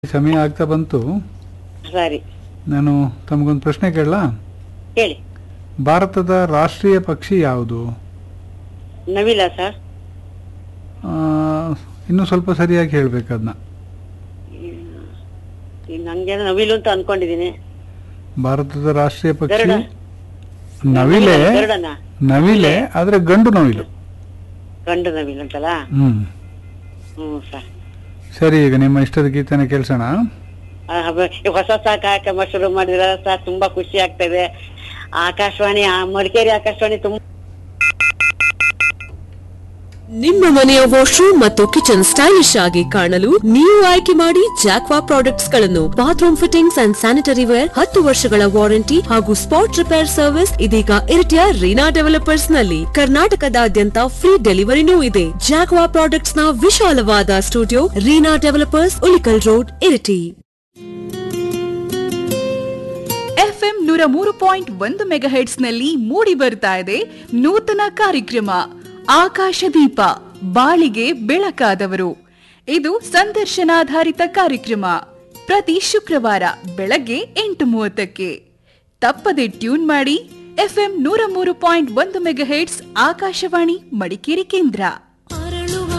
ಸಮಯ ಆಗ್ತಾ ಬಂತು ಸರಿ ನಾನು ತಮಗೊಂದು ಪ್ರಶ್ನೆ ಕೇಳಲಾ ಹೇಳಿ ಭಾರತದ ರಾಷ್ಟ್ರೀಯ ಪಕ್ಷಿ ಯಾವುದು ನವಿಲ ಸರ್ ಆ, ಇನ್ನೂ ಸ್ವಲ್ಪ ಸರಿಯಾಗಿ ಹೇಳ್ಬೇಕು ಅದನ್ನ ನಂಗೆ ನವಿಲು ಅಂತ ಅನ್ಕೊಂಡಿದೀನಿ ಭಾರತದ ರಾಷ್ಟ್ರೀಯ ಪಕ್ಷಿ ಗರುಡ. ನವಿಲೆ ಗರುಡನ ನವಿಲೆ ಆದ್ರೆ ಗಂಡು ನವಿಲು ಗಂಡು ನವಿಲು ಅಂತಲ್ಲ ಹ್ಮ್ ಹ್ಮ್ ಸರ್ ಸರಿ ಈಗ ನಿಮ್ಮ ಇಷ್ಟದ ಗೀತೆನ ಕೇಳ್ಸೋಣ ಆ, ಹಬ್ಬ- ಈ ಹೊಸ ಹೊಸ ಕಾರ್ಯಕ್ರಮ ಶುರು ಮಾಡಿದ್ರ ಸರ್ ತುಂಬಾ ಖುಷಿ ಆಗ್ತಾ ಇದೆ ಆಕಾಶವಾಣಿ ಆ ಮಡಿಕೇರಿ ಆಕಾಶವಾಣಿ ತುಂಬಾ ನಿಮ್ಮ ಮನೆಯ ವಾಶ್ರೂಮ್ ಮತ್ತು ಕಿಚನ್ ಸ್ಟೈಲಿಶ್ ಆಗಿ ಕಾಣಲು ನೀವು ಆಯ್ಕೆ ಮಾಡಿ ಜಾಕ್ವಾ ಪ್ರಾಡಕ್ಟ್ಸ್ ಗಳನ್ನು bathroom fittings and sanitary ware ಹತ್ತು ವರ್ಷಗಳ ವಾರಂಟಿ ಹಾಗೂ ಸ್ಪಾಟ್ ರಿಪೇರ್ ಸರ್ವಿಸ್ ಇದೀಗ ಇರಿಟಿಯ ರೀನಾ ಡೆವಲಪರ್ಸ್ ನಲ್ಲಿ ಕರ್ನಾಟಕದಾದ್ಯಂತ ಫ್ರೀ ಡೆಲಿವರಿನೂ ಇದೆ ಜಾಕ್ವಾ ಪ್ರಾಡಕ್ಟ್ಸ್ ನ ವಿಶಾಲವಾದ studio Reena developers Ulikkal road Iritty FM ನೂರ ಮೂರು ಪಾಯಿಂಟ್ ಒಂದು ಮೆಗಾಹೆಟ್ಸ್ ನಲ್ಲಿ ಮೂಡಿ ಬರ್ತಾ ಇದೆ ನೂತನ ಕಾರ್ಯಕ್ರಮ ಆಕಾಶದೀಪ ಬಾಳಿಗೆ ಬೆಳಕಾದವರು ಇದು ಸಂದರ್ಶನಾಧಾರಿತ ಕಾರ್ಯಕ್ರಮ ಪ್ರತಿ ಶುಕ್ರವಾರ ಬೆಳಗ್ಗೆ ಎಂಟು ಮೂವತ್ತಕ್ಕೆ ತಪ್ಪದೆ ಟ್ಯೂನ್ ಮಾಡಿ ಎಫ್ಎಂ ನೂರ ಮೂರು ಪಾಯಿಂಟ್ ಒಂದು ಮೆಗಾಹೆಟ್ಸ್ ಆಕಾಶವಾಣಿ ಮಡಿಕೇರಿ ಕೇಂದ್ರ